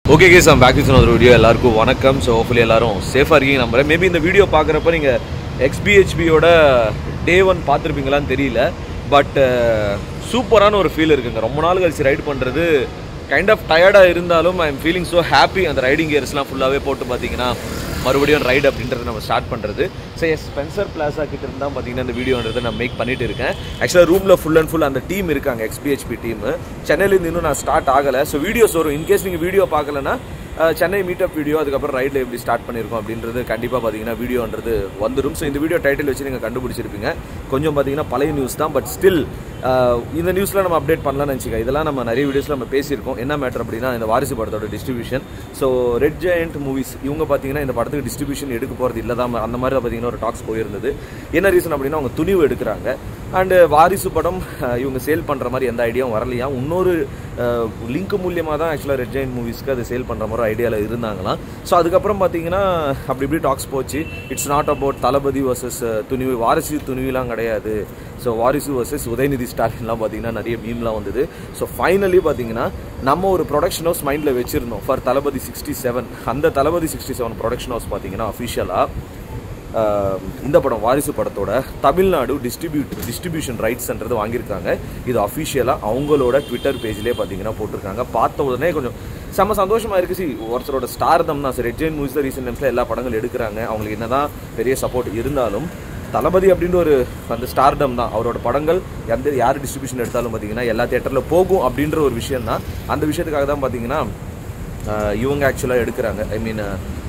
Okay guys நான் back with ஒரு video எல்லாருக்கும் வணக்கம் ஸோ ஹோப்ஃபுல்லி எல்லாரும் சேஃபாக இருக்கீங்க நம்புறேன் மேபி இந்த வீடியோ பார்க்குறப்ப நீங்கள் எக்ஸ்பிஹெச்பியோட டே ஒன் பார்த்துருப்பீங்களான்னு தெரியல பட் சூப்பரான ஒரு ஃபீல் இருக்குங்க ரொம்ப நாள் கழிச்சு ரைட் பண்ணுறது கைண்ட் ஆஃப் டயர்டாக இருந்தாலும் I am feeling so happy அந்த ரைடிங் கியர்ஸ்லாம் ஃபுல்லாகவே போட்டு பார்த்தீங்கன்னா மறுபடியும் ரைடு அப்படின்றத நம்ம ஸ்டார்ட் பண்ணுறது ஸோ எஸ் ஸ்பென்சர் பிளாஸா கிட்ட இருந்தால் தான் பார்த்தீங்கன்னா இந்த வீடியோன்றதை நான் மேக் பண்ணிட்டு இருக்கேன் ஆக்சுவலாக ரூமில் ஃபுல் அண்ட் ஃபுல் அந்த டீம் இருக்காங்க எக்ஸ்பிஹெச்பி டீம் சென்னையிலேருந்து இன்னும் நான் ஸ்டார்ட் ஆகலை ஸோ வீடியோஸ் வரும் இன்கேஸ் நீங்கள் வீடியோ பார்க்கலன்னா அஹ், சென்னை மீட்டப் வீடியோ அதுக்கப்புறம் ரைடில் எப்படி ஸ்டார்ட் பண்ணியிருக்கோம் அப்படின்றது கண்டிப்பாக பார்த்தீங்கன்னா வீடியோன்றது வந்துடும் ஸோ இந்த வீடியோ டைட்டில் வச்சு நீங்கள் கண்டுபிடிச்சிருப்பீங்க கொஞ்சம் பார்த்தீங்கன்னா பழைய நியூஸ் தான் பட் ஸ்டில் இந்த நியூஸில் நம்ம அப்டேட் பண்ணலாம்னு நினச்சிக்க இதெல்லாம் நம்ம நிறைய வீடியோஸில் நம்ம பேசியிருக்கோம் என்ன மேட்டர் அப்படின்னா இந்த வாரிசு படத்தோட distribution so Red Giant Movies இவங்க பார்த்தீங்கன்னா இந்த படத்துக்கு டிஸ்ட்ரிபியூஷன் எடுக்க போகிறது இல்லை தான் அந்த மாதிரி தான் பார்த்தீங்கன்னா ஒரு டாக்ஸ் போயிருந்தது என்ன ரீசன் அப்படின்னா அவங்க துணிவு எடுக்கிறாங்க அண்டு வாரிசு படம் அஹ், இவங்க சேல் பண்ணுற மாதிரி எந்த ஐடியாவும் வரலையா இன்னொரு லிங்க் மூலியமாக தான் ஆக்சுவலாக ரெட் ஜெயின் மூவிஸ்க்கு அது சேல் பண்ணுற மாதிரி ஐடியாவில் இருந்தாங்களாம் ஸோ அதுக்கப்புறம் பார்த்தீங்கன்னா அப்படி இப்படி டாக்ஸ் போச்சு it's not about Thalapathy versus Thunivu Varisu துணிவுலாம் கிடையாது ஸோ வாரிசு வர்சஸ் உதயநிதி ஸ்டாலின்லாம் பார்த்தீங்கன்னா நிறைய மீம்லாம் வந்தது ஸோ ஃபைனலி பார்த்தீங்கன்னா நம்ம ஒரு ப்ரொடக்ஷன் ஹவுஸ் மைண்டில் வச்சுருந்தோம் ஃபார் தளபதி சிக்ஸ்டி செவன் அந்த Thalapathy sixty seven production house பார்த்தீங்கன்னா அஃபிஷியலாக ஆஹ் இந்த படம் வாரிசு படத்தோட தமிழ்நாடு டிஸ்ட்ரிபியூட் டிஸ்ட்ரிபியூஷன் ரைட்ஸ்ன்றது வாங்கியிருக்காங்க இது அஃபிஷியலாக அவங்களோட ட்விட்டர் பேஜ்லேயே பார்த்தீங்கன்னா போட்டிருக்காங்க பார்த்த உடனே கொஞ்சம் செம்ம சந்தோஷமா இருக்கு சி ஒருத்தரோட ஸ்டார் தம் தான் sir Red Giant Movies recent டைம்ஸில் எல்லா படங்கள் எடுக்கிறாங்க அவங்களுக்கு என்னதான் பெரிய சப்போர்ட் இருந்தாலும் தளபதி அப்படின்ற ஒரு அந்த ஸ்டார்டம் தான் அவரோட படங்கள் எந்த யார் டிஸ்ட்ரிபியூஷன் எடுத்தாலும் பார்த்தீங்கன்னா எல்லா தேட்டரில் போகும் அப்படின்ற ஒரு விஷயம் தான் அந்த விஷயத்துக்காக தான் பார்த்தீங்கன்னா ஆஹ் இவங்க ஆக்சுவலாக எடுக்கிறாங்க I mean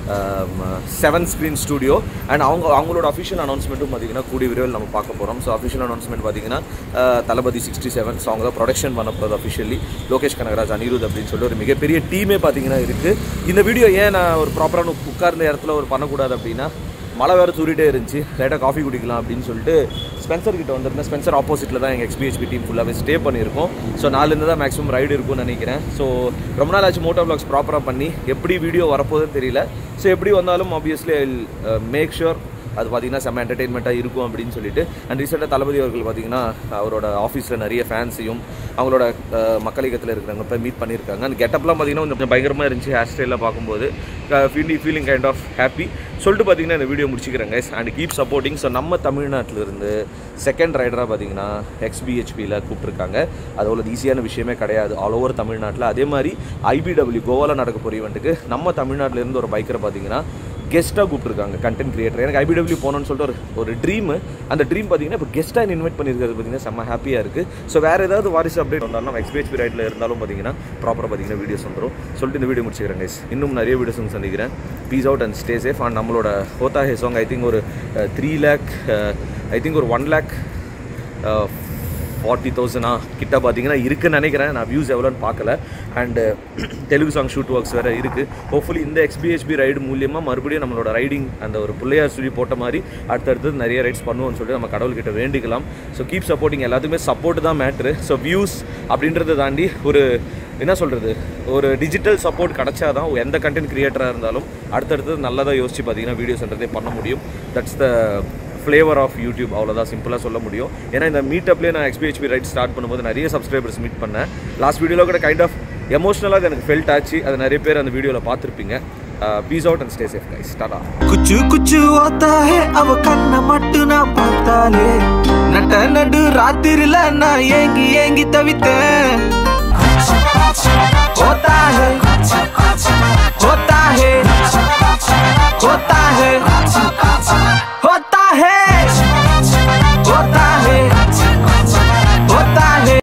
Seven Screen Studio and அவங்க அவங்களோட அஃபிஷியல் அனௌன்ஸ்மெண்ட்டும் பார்த்தீங்கன்னா கூடிய விரைவில் நம்ம பார்க்க போகிறோம் ஸோ அஃபிஷியல் அனௌன்ஸ்மெண்ட் பார்த்தீங்கன்னா ஆஹ் தளபதி சிக்ஸ்டி செவன் ஸோ அவங்க தான் ப்ரொடக்ஷன் பண்ண போகிறது அஃபிஷியலி லோகேஷ் கனகராஜ் அனிருத் அப்படின்னு சொல்லி ஒரு மிகப்பெரிய டீமே பார்த்தீங்கன்னா இருக்குது இந்த வீடியோ ஏன் நான் ஒரு ப்ராப்பரான உட்கார்ந்த இடத்துல ஒரு பண்ணக்கூடாது அப்படின்னா மழை வேறு தூரிட்டே இருந்துச்சு லைட்டாக காஃபி குடிக்கலாம் அப்படின்னு சொல்லிட்டு ஸ்பென்சர் கிட்ட வந்திருந்தேன் ஸ்பென்சர் ஆப்போசிட்டில் தான் எங்கள் எக்ஸ்பிஹெச்பி டீம் ஃபுல்லாகவே ஸ்டே பண்ணியிருக்கோம் ஸோ நாலுலேருந்து தான் மேக்ஸிமம் ரைடு இருக்கும்னு நினைக்கிறேன் ஸோ ரொம்ப நாள் ஆச்சு மோட்டோ பிளாக்ஸ் ப்ராப்பராக பண்ணி எப்படி வீடியோ வரப்போகுதுன்னு தெரியல ஸோ எப்படி வந்தாலும் ஆப்வியஸ்லி மேக் ஷுர் அது பார்த்தீங்கன்னா செம்ம என்டர்டெயின்மெண்ட்டாக இருக்கும் அப்படின்னு சொல்லிட்டு அண்ட் ரீசெண்டாக தளபதி அவர்கள் பார்த்தீங்கன்னா அவரோட ஆஃபீஸில் நிறைய ஃபேன்ஸையும் அவங்களோட அஹ், மக்கள் இயக்கத்தில் இருக்கிறவங்க போய் மீட் பண்ணியிருக்காங்க அந்த கெட்டப்லாம் பார்த்தீங்கன்னா கொஞ்சம் பயங்கரமாக இருந்துச்சு ஹேர் ஸ்டைலில் பார்க்கும்போது feel feeling kind of happy சொல்லிட்டு பார்த்தீங்கன்னா இந்த வீடியோ முடிச்சுக்கிறேன் guys and keep supporting so நம்ம தமிழ்நாட்டில் இருந்து செகண்ட் ரைடராக பார்த்தீங்கன்னா எக்ஸ்பிஹெச்பியில் கூப்பிட்ருக்காங்க அது அவ்வளோ ஈஸியான விஷயமே கிடையாது ஆல் ஓவர் தமிழ்நாட்டில் அதே மாதிரி ஐபிடபிள்யூ கோவாவில் நடக்க போகிற ஈவெண்ட்டுக்கு நம்ம தமிழ்நாட்டில் இருந்து ஒரு பைக்கரை பார்த்தீங்கன்னா கெஸ்ட்டாக கூப்பிட்டுருக்காங்க கண்டென்ட் கிரியேட்டர் எனக்கு ஐபிடபிள்யூ போகணும்னு சொல்லிட்டு ஒரு ஒரு ட்ரீம் அந்த ட்ரீம் பார்த்தீங்கன்னா இப்போ கெஸ்ட்டாக இன்வைட் பண்ணியிருக்கிறது பார்த்தீங்கன்னா செம்ம ஹாப்பியாக இருக்குது ஸோ வேறு ஏதாவது வாரிசு அப்டேட் வந்தாலும் நம்ம எக்ஸ்பிஹெச்பி ரைட்டில் இருந்தாலும் பார்த்தீங்கன்னா ப்ராப்பராக பார்த்தீங்கன்னா வீடியோஸ் வந்துடும் சொல்லிட்டு இந்த வீடியோ முடிச்சுக்கிறேன் guys. இன்னும் நிறைய வீடியோஸ் வந்து சந்திக்கிறேன் peace out and stay safe and நம்மளோட ஹோத்தா ஹே சாங் ஐ திங்க் ஒரு த்ரீ லேக் ஐ திங்க் ஒரு ஒன் லேக் ஃபார்ட்டி தௌசண்டா கிட்ட பார்த்தீங்கன்னா இருக்குன்னு நினைக்கிறேன் நான் வியூஸ் எவ்வளோன்னு பார்க்கல and Telugu song shoot works வேறு இருக்குது ஹோப்ஃபுல்லி இந்த எக்ஸ்பிஹெச்பி ரைடு மூலியமாக மறுபடியும் நம்மளோட ரைடிங் அந்த ஒரு பிள்ளையார் சுழி போட்ட மாதிரி அடுத்தடுத்து நிறைய ரைட்ஸ் பண்ணுவோம்னு சொல்லிட்டு நம்ம கடவுள்கிட்ட வேண்டிக்கலாம் ஸோ கீப் சப்போர்ட்டிங் எல்லாத்துக்குமே சப்போர்ட் தான் மேட்ரு ஸோ வியூஸ் அப்படின்றத தாண்டி ஒரு என்ன சொல்கிறது ஒரு டிஜிட்டல் சப்போர்ட் கிடைச்சாதான் எந்த கண்டென்ட் கிரியேட்டராக இருந்தாலும் அடுத்தடுத்து நல்லதாக யோசிச்சு பார்த்தீங்கன்னா வீடியோஸ்ன்றதே பண்ண முடியும் that's the flavour of YouTube அவ்வளோதான் சிம்பிளாக சொல்ல முடியும் ஏன்னா இந்த மீட்டப்லேயே நான் எக்ஸ்பிஹெச்பி ரைட் ஸ்டார்ட் பண்ணும்போது நிறைய சப்ஸ்கிரைபர்ஸ் மீட் பண்ணேன் லாஸ்ட் வீடியோவில் கூட கைண்ட் ஆஃப் எமோஷனலாக எனக்கு ஃபெல்ட் ஆச்சு அது நிறைய பேர் அந்த வீடியோவில் பார்த்துருப்பீங்க peace out and stay safe guys டாடா குச்சு குச்சு ஓத்தா ஹே அவ கண்ண மட்டும் நான் பார்த்தாலே நட்ட நடு ராத்திரில நான் ஏங்கி ஏங்கி தவித்தேன் ஓத்தா ஹே